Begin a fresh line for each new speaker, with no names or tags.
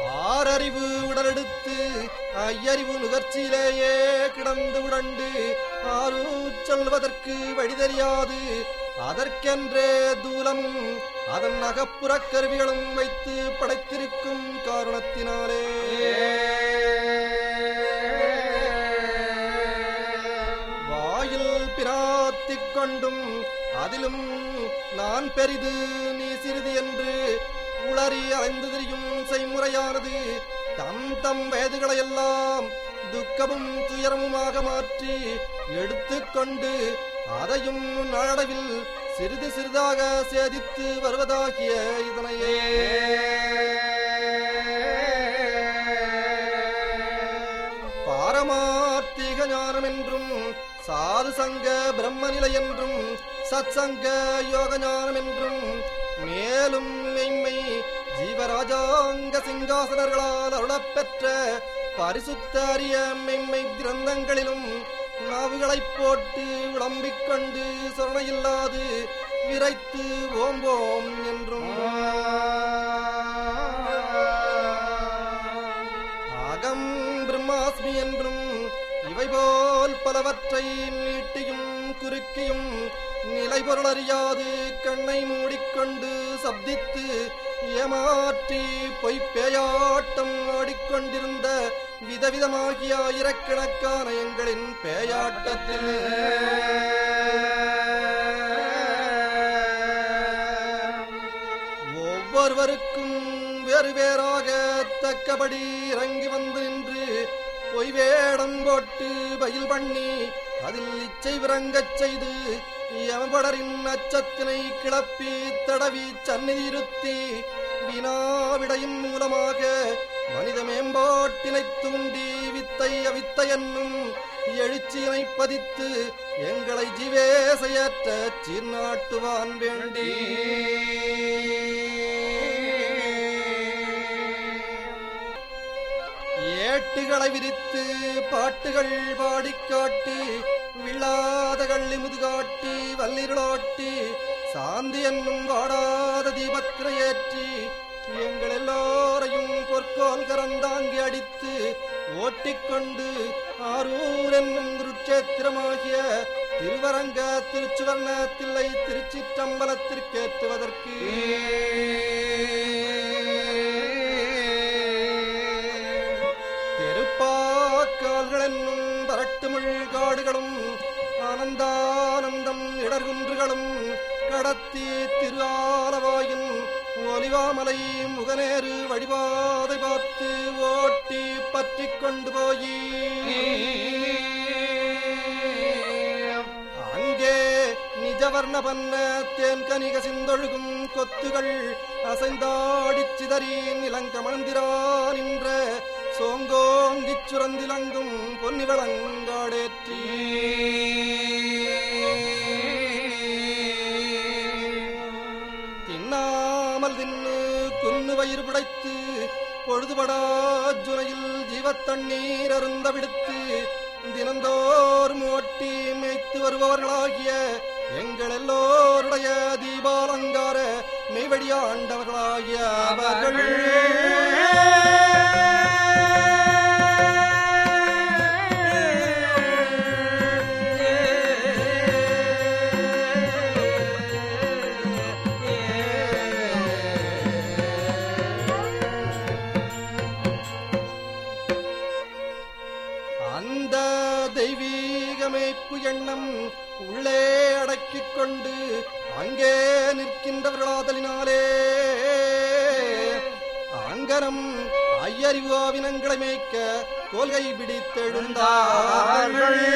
ஆறறிவு உடலெடுத்து ஐயறிவு நுகர்ச்சியிலேயே கிடந்து உடண்டு ஆறு சொல்வதற்கு வழி தெரியாது அதற்கென்றே தூலமும் அதன் அகப்புறக் கருவிகளும் வைத்து படைத்திருக்கும் காரணத்தினாலே வாயில் பிராத்திக் கொண்டும் அதிலும் நான் பெரிது நீ சிறிது என்று உளறி அலைந்து திரியும் செய்முறையானது தம் தம் வேதுகளை எல்லாம் துக்கமும் துயரமுமாக மாற்றி எடுத்துக்கொண்டு அதையும் நாளடைவில் சிறிது சிறிதாக சேதித்து வருவதாகிய இதனையே பாரமார்த்திக ஞானம் என்றும் சாது சங்க பிரம்மநிலை என்றும் சத்சங்க யோக ஞானம் என்றும் மேலும் மெய்மை ஜீவராஜாங்க சிங்காசனர்களால் அருளப்பெற்ற பரிசுத்த அரிய மெய்மை கிரந்தங்களிலும் நாவுகளைப் போட்டு விளம்பிக் கொண்டு சொரணையில்லாது விரைத்து ஓம்போம் என்றும் அகம் பிரம்மாஸ்மி என்றும் இவை போல் பலவற்றை நீட்டியும் குறுக்கியும் நிலை பொருளறியாது கண்ணை மூடிக்கொண்டு சப்தித்து ஏமாற்றி பொய்ப்பேயாட்டம் ஆடிக்கொண்டிருந்த விதவிதமாகிய ஆயிரக்கணக்கான எங்களின் பேயாட்டத்தில் ஒவ்வொருவருக்கும் வேறு வேறாக தக்கபடி இறங்கி வந்து நின்று பொய் வேடம் போட்டு பயில் பண்ணி அதில் இச்சை விரங்கச் செய்து யமபடரின் அச்சத்தினை கிளப்பி தடவி சந்நிதி இருத்தி வினாவிடையின் மூலமாக மனித மேம்பாட்டினை தூண்டி வித்தை அவித்தை என்னும் எழுச்சியினை பதித்து எங்களை ஜீவேசையற்ற சீர்நாட்டுவான் வேண்டி ஏட்டுகளை விரித்து பாட்டுகள் பாடிக் காட்டி விழாத கள்ளி முதுகாட்டி வல்லிருளாட்டி சாந்தி என்னும் வாடாத தீபத்திரை ஏற்றி எங்கள் எல்லோரையும் பொற்கோல் கரந்தாங்கி அடித்து ஓட்டிக்கொண்டு ஆரூர் என்னும் திருட்சேத்திரமாகிய திருவரங்க திருச்சுவர்ண தில்லை திருச்சிற்றம்பலத்திற்கேற்றுவதற்கு தெருப்பாக்கால்கள் என்னும் பரட்டுமுள் காடுகளும் ஆனந்தானந்தம் இடர்குன்றுகளும் கடத்தி திரு ஆலவாயின் ஒலிவாமலை முகநேறு வழிபாதை பார்த்து ஓட்டி பற்றிக் கொண்டு போய் அங்கே நிஜவர்ண பண்ண தேன்கனிக சிந்தொழுகும் கொத்துகள் அசைந்தாடிச் சிதறி நிலங்கமழ்ந்திரா நின்ற சோங்கோங்கிச் சுரந்திலங்கும் பொன்னி வளங்காடேற்றி தின்னாமல் தின்னு குன்னு வயிறு பிடைத்து பொழுதுபடா ஜுனையில் ஜீவத்தண்ணீர் அருந்த விடுத்து தினந்தோறும் ஓட்டி மேய்த்து வருபவர்களாகிய எங்கள் எல்லோருடைய தீபாலங்கார மெய்வழியாண்டவர்களாகிய அவர்கள் அந்த தெய்வீக மேய்ப்பு எண்ணம் உள்ளே அடக்கிக் கொண்டு அங்கே நிற்கின்றவர்களாதலினாலே அங்கனம் ஐயறிவு ஆவினங்களை மேய்க்க கோல்கை பிடித்தெழுந்தார்கள்